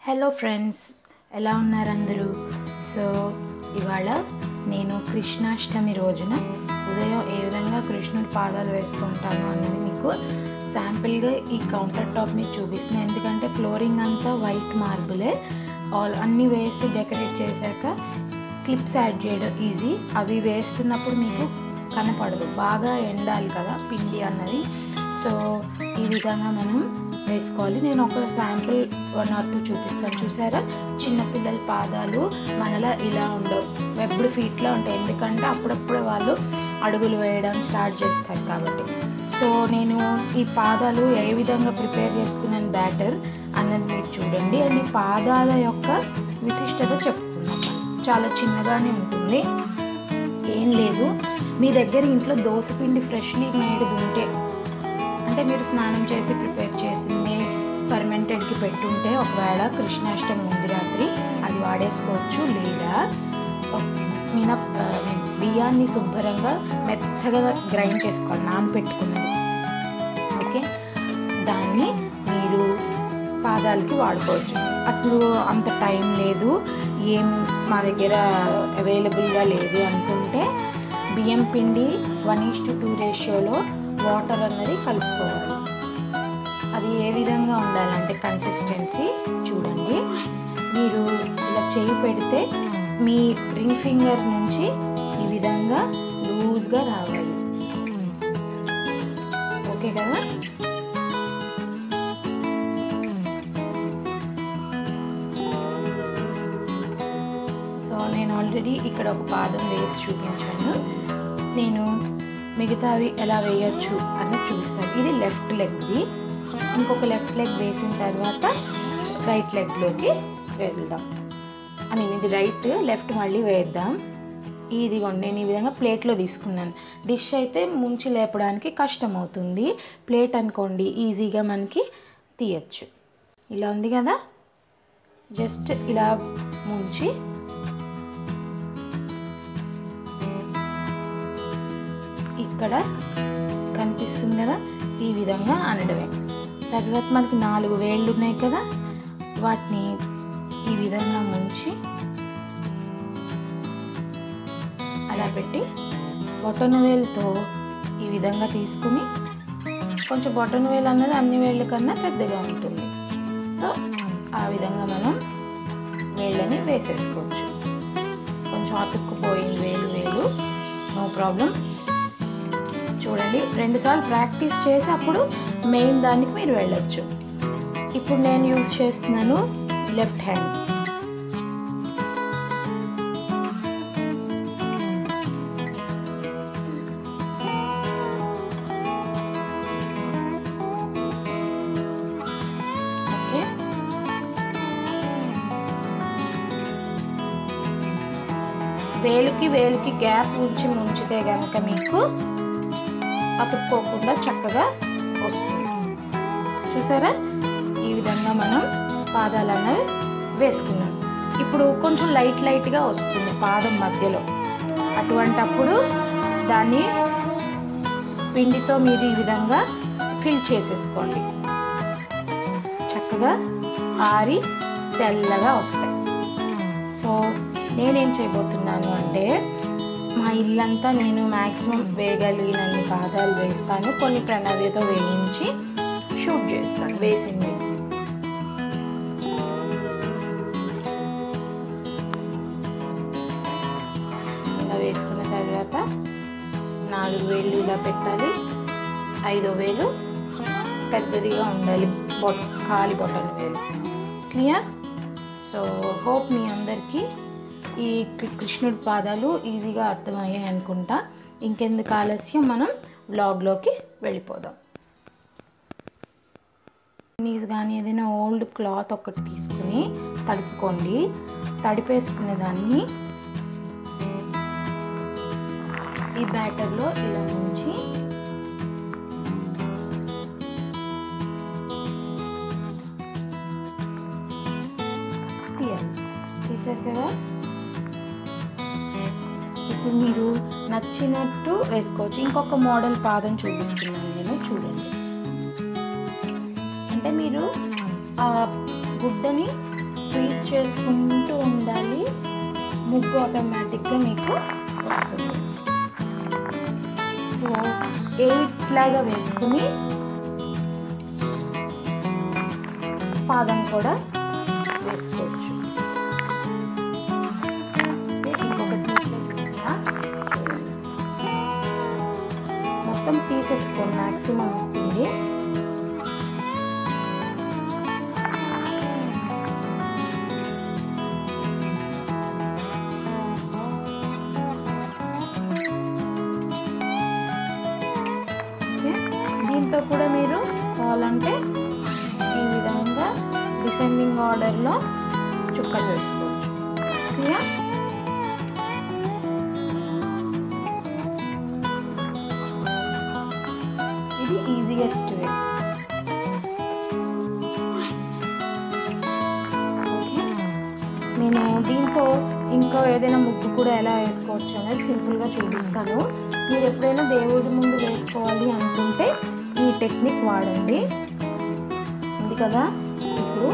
Hello friends ఎలా ఉన్నారు అందరూ సో ఇవాళ నేను కృష్ణాష్టమి రోజున ఉదయం ఏ విధంగా కృష్ణుడి పాదాలు వేసుకుంటాను అనేది మీకు శాంపిల్గా ఈ కౌంటర్ టాప్ మీద చూపిస్తున్నాను ఎందుకంటే ఫ్లోరింగ్ అంతా వైట్ మార్బులే ఆల్ అన్నీ వేసి డెకరేట్ చేశాక క్లిప్స్ యాడ్ చేయడం ఈజీ అవి వేస్తున్నప్పుడు మీకు కనపడదు బాగా ఎండాలి కదా పిండి అన్నది సో ఈ విధంగా మనం వేసుకోవాలి నేను ఒక శాంపుల్ వన్ ఆర్ టూ చూపిస్తాను చూసారా చిన్నపిల్లల పాదాలు మనలా ఇలా ఉండవు వెబ్డ్ ఫీట్లో ఉంటాయి ఎందుకంటే అప్పుడప్పుడు వాళ్ళు అడుగులు వేయడం స్టార్ట్ చేస్తారు కాబట్టి సో నేను ఈ పాదాలు ఏ విధంగా ప్రిపేర్ చేసుకున్నాను బ్యాటర్ అన్నది మీరు చూడండి అండ్ ఈ పాదాల యొక్క విశిష్టత చెప్పుకున్నాం చాలా చిన్నగానే ఉంటుంది ఏం లేదు మీ దగ్గర ఇంట్లో దోసపిండి ఫ్రెష్లీ మేడ్ ఉంటే అంటే మీరు స్నానం చేసి ప్రిపేర్ చేసింది ఫర్మెంటెడ్కి పెట్టుంటే ఒకవేళ కృష్ణాష్టమి ముందు రాత్రి అది వాడేసుకోవచ్చు లేదా మిన బియ్యాన్ని శుభ్రంగా మెత్తగా గ్రైండ్ చేసుకోవాలి నానపెట్టుకున్నది ఓకే దాన్ని మీరు పాదాలకి వాడుకోవచ్చు అసలు అంత టైం లేదు ఏం మా దగ్గర అవైలబుల్గా లేదు అనుకుంటే బియ్యం పిండి వన్ ఈస్ టు టూ రేషియోలో వాటర్ అన్నది కలుపుకోవాలి అది ఏ విధంగా ఉండాలంటే కన్సిస్టెన్సీ చూడండి మీరు ఇలా చేయి పెడితే మీ రింగ్ ఫింగర్ నుంచి ఈ విధంగా లూజ్గా రావాలి ఓకే కదా సో నేను ఆల్రెడీ ఇక్కడ ఒక పాదం వేసి చూపించాను నేను మిగతావి ఎలా వేయచ్చు అని చూస్తాను ఇది లెఫ్ట్ లెగ్ది ఇంకొక లెఫ్ట్ లెగ్ వేసిన తర్వాత రైట్ లెగ్లోకి వెళ్దాం ఐ మీన్ ఇది రైట్ లెఫ్ట్ మళ్ళీ వేద్దాం ఇదిగోండి నేను ఈ విధంగా ప్లేట్లో తీసుకున్నాను డిష్ అయితే ముంచి లేపడానికి కష్టం అవుతుంది ప్లేట్ అనుకోండి ఈజీగా మనకి తీయచ్చు ఇలా ఉంది కదా జస్ట్ ఇలా ముంచి ఇక్కడ కనిపిస్తుంది కదా ఈ విధంగా అనడమే తర్వాత మనకి నాలుగు వేళ్ళు ఉన్నాయి కదా వాటిని ఈ విధంగా ముంచి అలా పెట్టి బొటన వేలుతో ఈ విధంగా తీసుకుని కొంచెం బొటన వేలు అన్నది అన్ని వేళ్ళ కన్నా పెద్దగా ఉంటుంది సో ఆ విధంగా మనం వేళ్ళని వేసేసుకోవచ్చు కొంచెం అతుక్కుపోయింది వేలు వేలు నో ప్రాబ్లం చూడండి రెండుసార్లు ప్రాక్టీస్ చేసి అప్పుడు మెయిన్ దానికి మీరు వెళ్ళొచ్చు ఇప్పుడు నేను యూజ్ చేస్తున్నాను లెఫ్ట్ హ్యాండ్ ఓకే వేలుకి వేలుకి గ్యాప్ ఉంచి ముంచితే కనుక మీకు అతుక్కోకుండా చక్కగా వస్తుంది చూసారా ఈ విధంగా మనం పాదాలు అన్నవి వేసుకున్నాం ఇప్పుడు కొంచెం లైట్ లైట్గా వస్తుంది పాదం మధ్యలో అటువంటప్పుడు దాన్ని పిండితో మీరు ఈ విధంగా ఫిల్ చేసేసుకోండి చక్కగా ఆరి తెల్లగా వస్తాయి సో నేనేం చేయబోతున్నాను అంటే మా ఇల్లంతా నేను మ్యాక్సిమం వేయగలిగినన్ని పాదాలు వేస్తాను కొన్ని ప్రణవ్యతో వేయించి షూట్ చేస్తాను వేసింది ఇలా వేసుకున్న తర్వాత నాలుగు వేలు ఇలా పెట్టాలి ఐదో వేలు పెద్దదిగా ఉండాలి బొట్ ఖాళీ బొట్టల వేలు క్లియర్ సో హోప్ మీ అందరికీ ఈ కృష్ణుడి పాదాలు ఈజీగా అర్థమయ్యాయి అనుకుంటా ఇంకెందుకు ఆలస్యం మనం వ్లాగ్లోకి వెళ్ళిపోదాం నీస్ కానీ ఏదైనా ఓల్డ్ క్లాత్ ఒకటి తీసుకుని తడుపుకోండి తడిపేసుకునే దాన్ని ఈ బ్యాటర్లో ఇలా ఉంచి తీయాలి తీసారు కదా ఇప్పుడు మీరు నచ్చినట్టు వేసుకోవచ్చు ఇంకొక మోడల్ పాదం చూపిస్తున్నాను నేను చూడండి అంటే మీరు ఆ గుడ్డని స్క్వీజ్ చేసుకుంటూ ఉండాలి ముగ్గు ఆటోమేటిక్గా మీకు వస్తుంది సో ఎయిట్ లాగా వేసుకుని పాదం కూడా వేసుకోవచ్చు ఇంకొకటి చూపిస్తా. మొత్తం తీసేసుకోండి మ్యాక్సిమం వస్తుంది ఓకే దీంతో కూడా మీరు కావాలంటే ఈ విధంగా డిసెండింగ్ ఆర్డర్లో చుక్కలు వేసుకోవచ్చు క్లియర్ ఇది ఈజియెస్ట్ వే ఓకే నేను దీంతో ఇంకో ఏదైనా ముగ్గు కూడా ఎలా వేసుకోవచ్చు అనేది సింపుల్గా చూపిస్తాను మీరు ఎప్పుడైనా దేవుడి ముందు వేసుకోవాలి అనుకుంటే ఈ టెక్నిక్ వాడండి ఉంది కదా ఇప్పుడు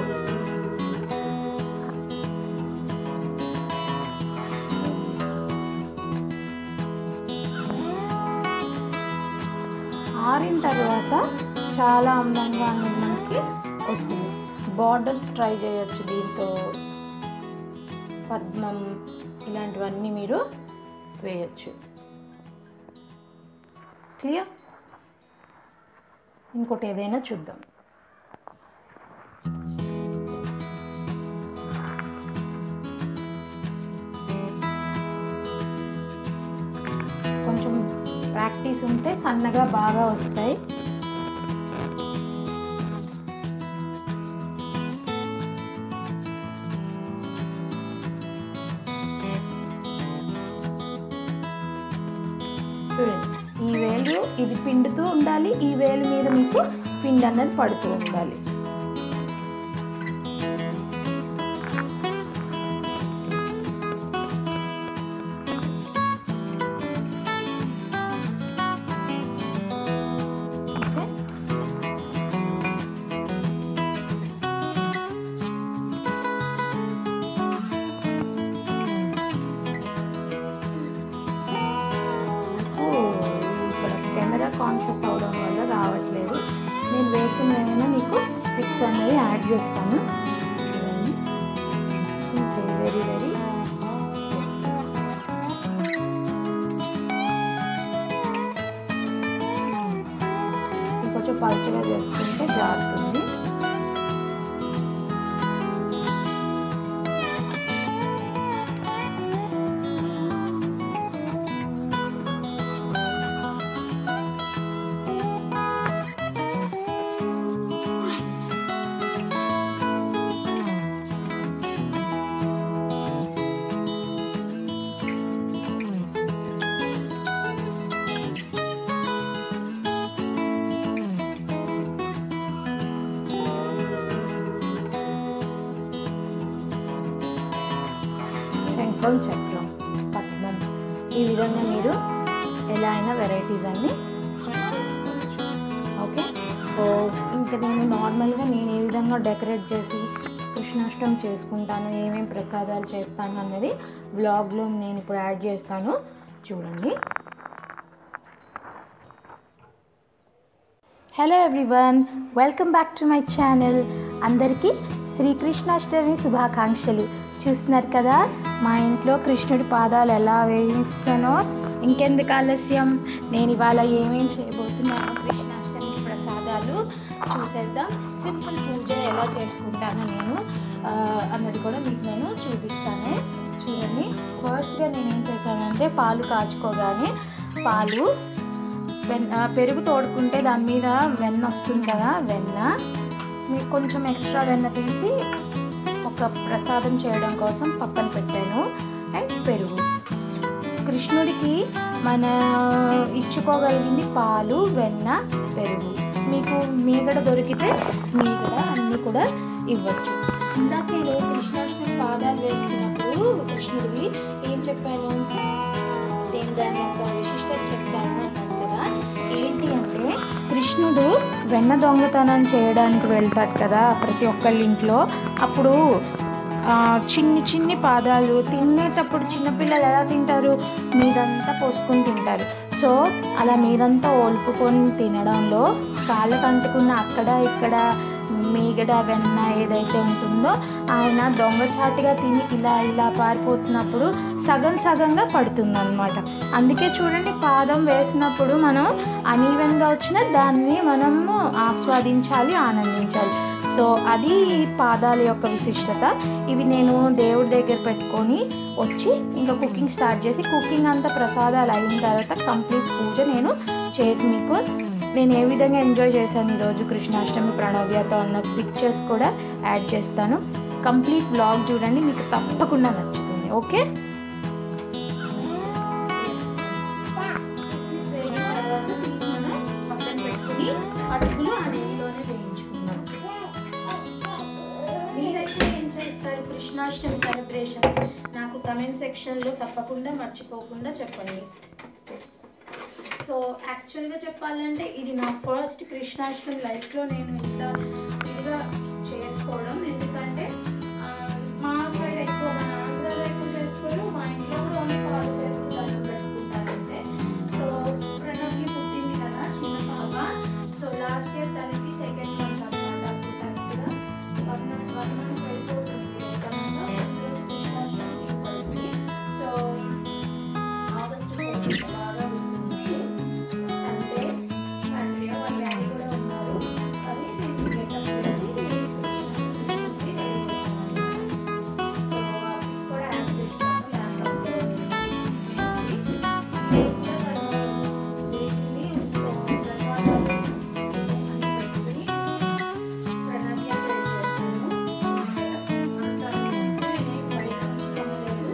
ఆరిన తర్వాత చాలా అందంగా అనేది మనకి వస్తుంది బార్డర్స్ ట్రై చేయొచ్చు దీంతో పద్మం ఇలాంటివన్నీ మీరు వేయచ్చు క్లియర్ ఇంకోటి ఏదైనా చూద్దాం కొంచెం ప్రాక్టీస్ ఉంటే సన్నగా బాగా వస్తాయి చూడండి ఈ వేలు ఇది పిండుతూ ఉండాలి ఈ వేలు మీద మీకు పిండి అన్నది పడుతూ ఉండాలి ఓకే ఓ, ఇక్కడ కెమెరా కాన్షియస్ అవడం వల్ల రావట్లేదు నేను వేసిన ఏమైనా మీకు పిక్స్ అనేది యాడ్ చేస్తాను చూడండి వెరీ వెరీ ఇంకొంచెం పలుచగా చేసుకుంటే జారుతుంది శంఖం చక్రం పద్మం ఈ విధంగా మీరు ఎలా అయినా వెరైటీస్ అన్ని ఓకే సో ఇంకా నేను నార్మల్గా నేను ఏ విధంగా డెకరేట్ చేసి కృష్ణాష్టమి చేసుకుంటాను ఏమేమి ప్రసాదాలు చేస్తాను అన్నది బ్లాగ్లో నేను ఇప్పుడు యాడ్ చేస్తాను చూడండి hello everyone welcome back to my channel అందరికీ శ్రీకృష్ణాష్టమి శుభాకాంక్షలు చూస్తున్నారు కదా మా ఇంట్లో కృష్ణుడి పాదాలు ఎలా వేయిస్తానో ఇంకెందుకు ఆలస్యం నేను ఇవాళ ఏమేం చేయబోతున్నాను కృష్ణాష్టమి ప్రసాదాలు చూసేద్దాం సింపుల్ పూజ ఎలా చేసుకుంటాను నేను ఆ, అన్నది కూడా మీకు నేను చూపిస్తాను చూడండి ఫస్ట్గా నేను ఏం చేశానంటే పాలు కాచుకోగానే పాలు వెన్ ఆ, పెరుగు తోడుకుంటే దాని మీద వెన్న వస్తుంది కదా వెన్న మీకు కొంచెం ఎక్స్ట్రా వెన్న తీసి ఒక ప్రసాదం చేయడం కోసం పక్కన పెట్టాను అండ్ పెరుగు కృష్ణుడికి మన ఇచ్చుకోగలిగింది పాలు వెన్న పెరుగు మీకు మీగడ దొరికితే మీగడ అన్నీ కూడా ఇవ్వచ్చు ఇందాక నేను కృష్ణాష్టమి పాదాలు వేస్తున్నప్పుడు కృష్ణుడివి ఏం చెప్పాను నేను దాని యొక్క విశిష్టత చెప్తాను అన్నాను కదా ఏంటి అంటే కృష్ణుడు వెన్న దొంగతనం చేయడానికి వెళ్తాడు కదా ప్రతి ఒక్కళ్ళ ఇంట్లో అప్పుడు ఆ, చిన్ని చిన్ని పాదాలు తినేటప్పుడు చిన్నపిల్లలు ఎలా తింటారు మీదంతా పోసుకొని తింటారు సో అలా మీదంతా ఓల్పుకొని తినడంలో కాళ్ళకు అంటుకున్న అక్కడ ఇక్కడ మీగడ వెన్న ఏదైతే ఉంటుందో ఆయన దొంగచాటుగా తిని ఇలా ఇలా పారిపోతున్నప్పుడు సగం సగంగా పడుతుంది అనమాట అందుకే చూడండి పాదం వేసినప్పుడు మనం అనీవెన్గా వచ్చిన దాన్ని మనము ఆస్వాదించాలి ఆనందించాలి సో అది ఈ పాదాల యొక్క విశిష్టత ఇవి నేను దేవుడి దగ్గర పెట్టుకొని వచ్చి ఇంకా కుకింగ్ స్టార్ట్ చేసి కుకింగ్ అంతా ప్రసాదాలు అయిన తర్వాత కంప్లీట్ పూజ నేను చేసి మీకు నేను ఏ విధంగా ఎంజాయ్ చేశాను ఈరోజు కృష్ణాష్టమి ప్రణవ్యతో అన్న పిక్చర్స్ కూడా యాడ్ చేస్తాను కంప్లీట్ బ్లాగ్ చూడండి మీకు తప్పకుండా నచ్చుతుంది ఓకే అటుకులు ఆ నెయ్యిలోనే వేయించుకున్నాం మీరైతే ఏం చేస్తారు కృష్ణాష్టమి సెలబ్రేషన్స్ నాకు కమెంట్ సెక్షన్లో తప్పకుండా మర్చిపోకుండా చెప్పండి సో యాక్చువల్గా చెప్పాలంటే ఇది నా ఫస్ట్ కృష్ణాష్టమి లైఫ్లో నేను ఇంత ఇదిగా చేసుకోవడం ఎందుకంటే ఆ, మా సైడ్ ఎక్కువ మన ఆంధ్రాలో ఎక్కువ చేసుకోరు మా ఇంట్లో కూడా ఓన్లీ పాలు పెరుగు దండం పెట్టుకుంటారంటే సో ప్రణవ్కి పుట్టింది కదా చిన్న పాప సో లాస్ట్ ఇయర్ తనకి సెకండ్ మంత్ అనమాట అప్పుడు కరెక్ట్గా వన్ మంత్ వన్ మంత్ వెళ్ళిపోతుంది ఏకంగా కృష్ణాష్టమి పడుతుంది సో ఆగస్టు ఫోర్త్ బాగా ఉంటుంది అంటే తండ్రి వాళ్ళ డాడీ కూడా ఉన్నారు అది నేను గెటప్ వేసి కృష్ణుడికి రెడీ చేస్తాను సో అది కూడా యాడ్ చేస్తాను ల్యాప్టాప్లో వేసి సో తర్వాత పెట్టుకుని ప్రణవ్యం రెడీ చేస్తాను అంత నేను బయట కొనలేదు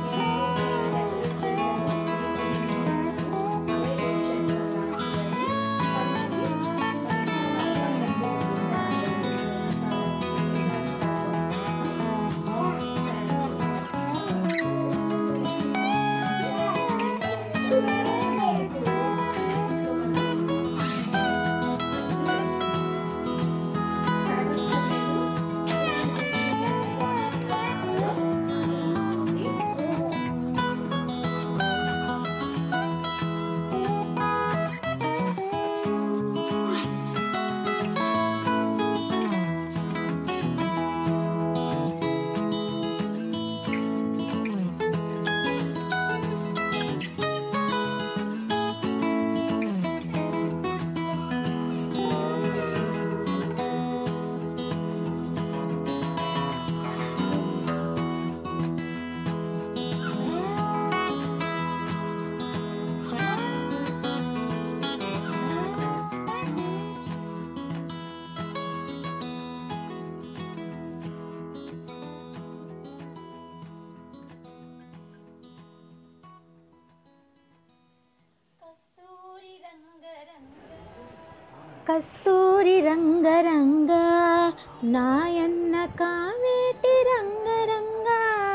కస్తూరి రంగరంగ కస్తూరి రంగరంగ నాయన్న కావేటి రంగరంగ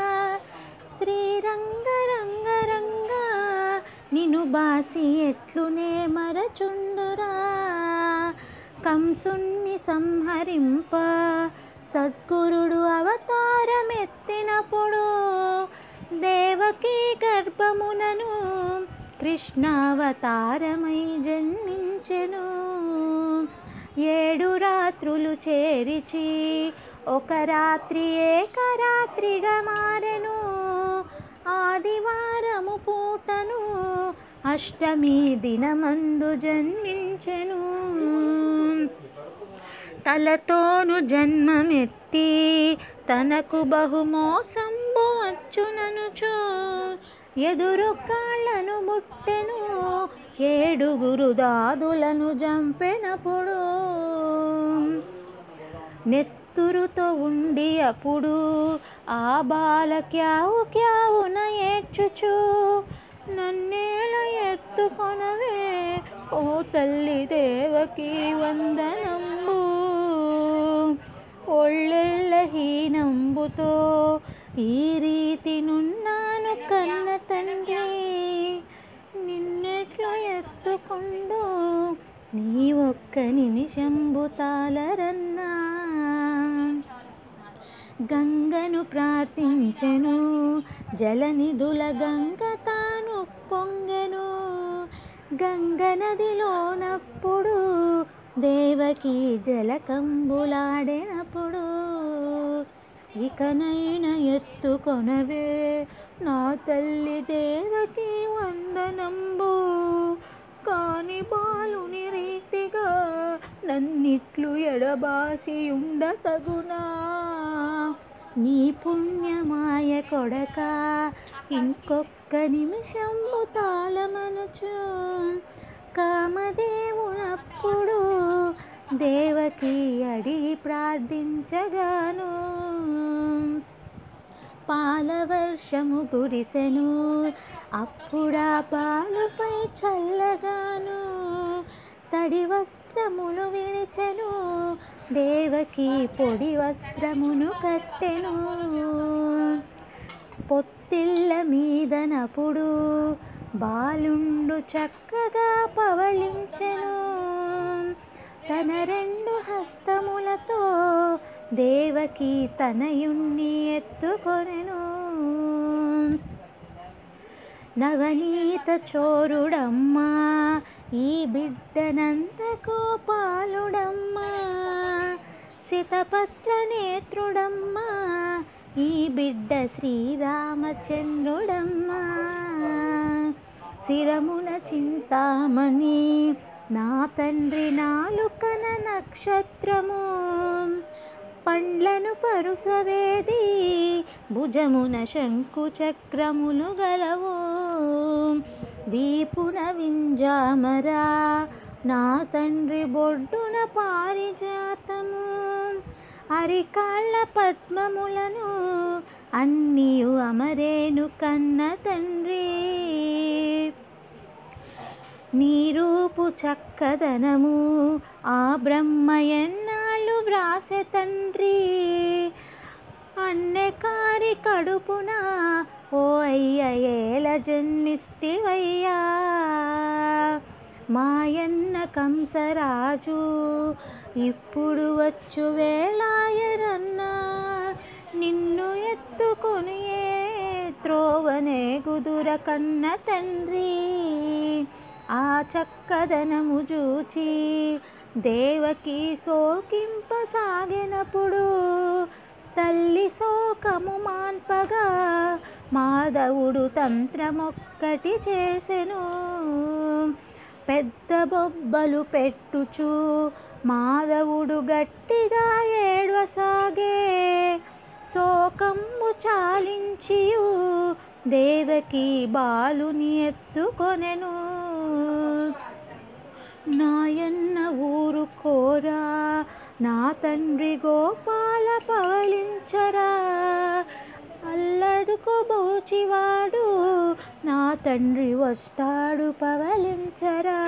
శ్రీరంగ రంగరంగ నిను బాసి ఎట్లునే మరచుండురా కంసుణ్ణి సంహరింప సద్గురుడు అవతారమెత్తినప్పుడు దేవకీ గర్భమునను కృష్ణావతారమై జన్మించెను ఏడు రాత్రులు చేరిచి ఒక రాత్రి ఏకరాత్రిగా మారెను ఆదివారము పూటను అష్టమి దినమందు జన్మించెను తలతోను జన్మమెత్తి తనకు బహుమోసంబు అచ్చుననుచు ఎదురు కాళ్ళను ముట్టెను ఏడుగురు దాదులను జంపెనప్పుడు నెత్తురుతో ఉండి అప్పుడు ఆ బాల క్యావు క్యావున ఏడ్చుచు నన్నేల ఎత్తుకొనవే ఓ తల్లి దేవకి వందనంబు ఒళ్ళెళ్ళ హీనంబుతో ఈ రీతి నున్నాను కన్న తండ్రి నిన్నెట్లు ఎత్తుకొండు నీ ఒక్క నిమిషంబు తాళరన్నా గంగను ప్రార్థించెను జలనిధుల గంగ తాను పొంగెను గంగ నదిలోనప్పుడు దేవకి జలకంబులాడినప్పుడు ఇకనైన ఎత్తుకొనవే నా తల్లి దేవకి వందనంబు కాని బాలుని రీతిగా నన్నిట్లు ఎడబాసి ఉండతగునా నీ పుణ్యమాయ కొడక ఇంకొక్క నిమిషము తాళమనచు కామదేవునప్పుడు దేవకి అడిగి ప్రార్థించగాను పాలవర్షము కురిసెను అప్పుడా పాలుపై చల్లగాను తడి వస్త్రములు విడిచెను దేవకి పొడి వస్త్రమును కట్టెను పొత్తిళ్ళ మీదనప్పుడు బాలుండు చక్కగా పవళించెను తన రెండు హస్తములతో దేవకి తనయుణ్ణి ఎత్తుకొనెను నవనీత చోరుడమ్మా ఈ బిడ్డనంత గోపాలుడమ్మా సితపత్ర నేత్రుడమ్మా ఈ బిడ్డ శ్రీరామచంద్రుడమ్మా శిరమున చింతామణి నా తండ్రి నాలుకన నక్షత్రము పండ్లను పరుసవేది భుజమున శంకు చక్రములు గలవు వీపున వింజామరా నా తండ్రి బొడ్డున పారిజాతము అరికాళ్ళ పద్మములను అన్నీయు అమరేను కన్న తండ్రి నీ రూపు చక్కదనము ఆ బ్రహ్మ ఎన్నాళ్ళు వ్రాసె తండ్రి అన్నెకారి కడుపున ఓ అయ్య ఏల జన్మిస్తివయ్యా మాయన్న కంసరాజు ఇప్పుడు వచ్చు వేళాయరన్నా నిన్ను ఎత్తుకొని ఏ త్రోవనే గుదుర కన్న తండ్రి ఆ చక్కదనము చూచి దేవకి సోకింపసాగినప్పుడు తల్లి శోకము మాన్పగా మాధవుడు తంత్రమొక్కటి చేసెను పెద్ద బొబ్బలు పెట్టుచు మాధవుడు గట్టిగా ఏడ్వసాగే శోకము చాలించియు దేవకి బాలుని ఎత్తుకొనెను నాయన్న ఊరు కోరా నా తండ్రి గోపాల పవళించరా అల్లడుకోబోచివాడు నా తండ్రి వస్తాడు పవళించరా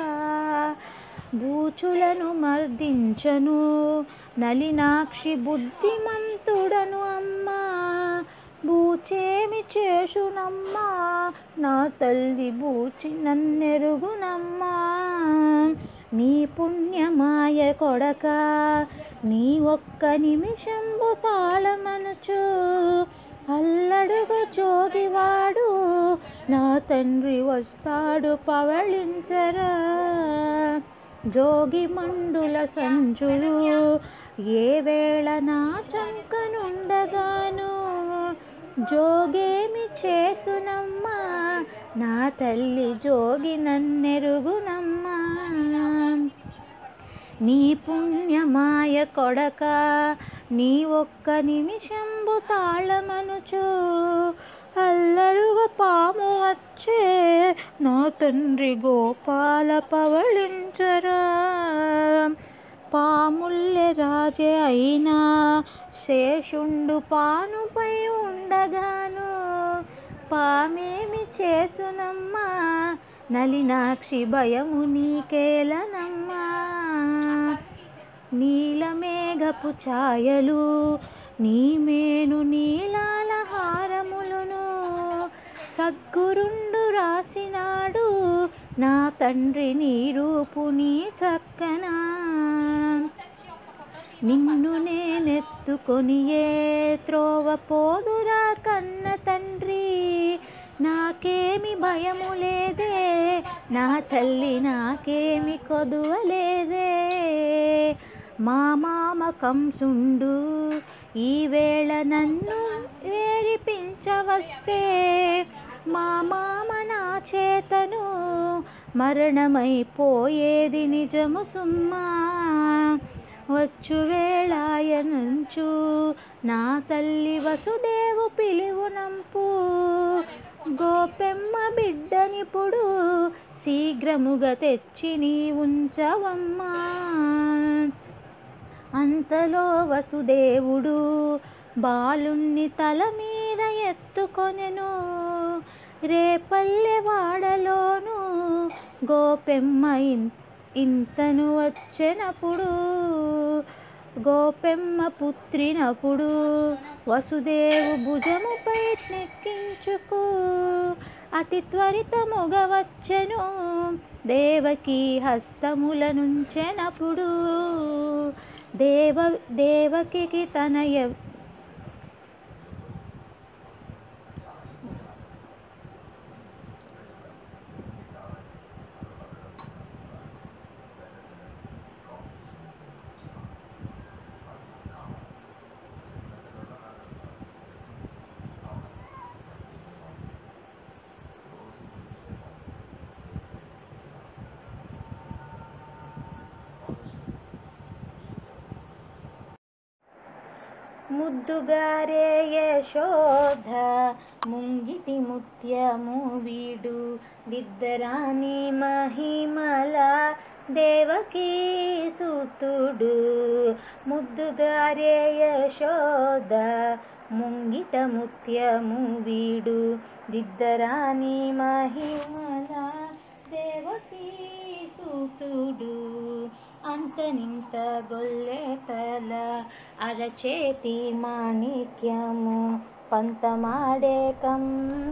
బూచులను మర్దించను నలినాక్షి బుద్ధిమంతుడను అమ్మా బూచేమి చేసునమ్మా నా తల్లి బూచి నన్నెరుగునమ్మా నీ పుణ్యమాయ కొడక నీ ఒక్క నిమిషంబు తాళమనుచు అల్లడుగు జోగివాడు నా తండ్రి వస్తాడు పవళించరా జోగి మండుల సంచులు ఏ వేళ నా చంకనుండగాను జోగేమి చేసునమ్మా నా తల్లి జోగి నన్నెరుగునమ్మా నీ పుణ్యమాయ కొడక నీ ఒక్క నిమిషంబు తాళమనుచు అల్లరుగా పాము వచ్చే నా తండ్రి గోపాల పవళించరా పాముల్లె రాజే అయినా శేషుండు పానుపై ఉండగాను పామేమి చేసునమ్మా నలినాక్షి భయము నీకేలనమ్మా నీలమేఘపు ఛాయలు నీ మేను నీలాల హారములను సద్గురుండు రాసినాడు నా తండ్రి నీ రూపు నీ చక్కనా నిన్ను నేనెత్తుకొని ఏ త్రోవ పోదురా కన్న తండ్రి నాకేమి భయము లేదే నా తల్లి నాకేమి కొదువలేదే మా మామ కంసుండు ఈవేళ నన్ను వేరిపించవస్తే మా మామ నా చేతను మరణమైపోయేది నిజము సుమ్మా వచ్చు వేళాయనుంచు నా తల్లి వసుదేవు పిలువునంపు గోపెమ్మ బిడ్డనిప్పుడు శీఘ్రముగా తెచ్చి నీ ఉంచవమ్మా అంతలో వసుదేవుడు బాలుణ్ణి తల మీద ఎత్తుకొనెను రేపల్లె వాడలోను గోపెమ్మ ఇన్- ఇంతను వచ్చెనప్పుడు గోపెమ్మ పుత్రినప్పుడు వసుదేవు భుజముపై నెక్కించుకు అతి త్వరితముగా వచ్చెను దేవకి హస్తముల నుంచెనప్పుడు దేవ దేవకి తనయ ముద్దుగారే యశోధ ముంగిటి ముత్యము వీడు దిద్దరాని మహిమల దేవకీ సుతుడు ముద్దుగారే యశోద ముంగిట ముత్యము వీడు దిద్దరాని మహిమల దేవకీ సుతుడు అంతనింత గొల్లె తల అరచేతి మాణిక్యము పంతమాడే కం